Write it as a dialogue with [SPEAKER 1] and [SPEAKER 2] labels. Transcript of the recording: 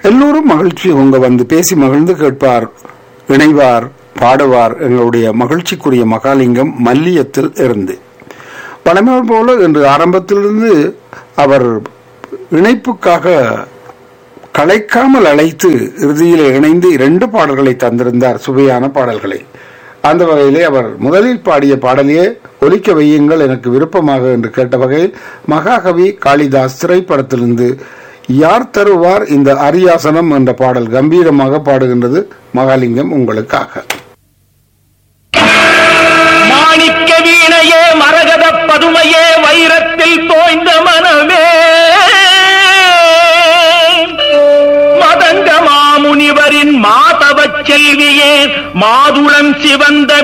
[SPEAKER 1] எல்லோரும் மகிழ்ச்சி உங்க வந்து பேசி மகிழ்ந்து கேட்பார் இணைவார் பாடுவார் எங்களுடைய மகிழ்ச்சிக்குரிய மகாலிங்கம் மல்லியத்தில் இருந்து பழமையால் போல இன்று ஆரம்பத்திலிருந்து அவர் இணைப்புக்காக கலைக்காமல் அழைத்து இறுதியில் இணைந்து இரண்டு பாடல்களை தந்திருந்தார் சுவையான பாடல்களை அந்த வகையிலே அவர் முதலில் பாடிய பாடலையே ஒலிக்க வையுங்கள் எனக்கு விருப்பமாக என்று கேட்ட வகையில் மகாகவி காளிதாஸ் திரைப்படத்திலிருந்து யார் தருவார் இந்த அரியாசனம் என்ற பாடல் கம்பீரமாக பாடுகின்றது மகாலிங்கம் உங்களுக்காக
[SPEAKER 2] மாணிக்க வீணையே மரகத பதுமையே வைரத்தில் தோய்ந்த மனமே மதங்க மாமுனிவரின் மாதவச் செல்வியே மாதுளம் சிவந்த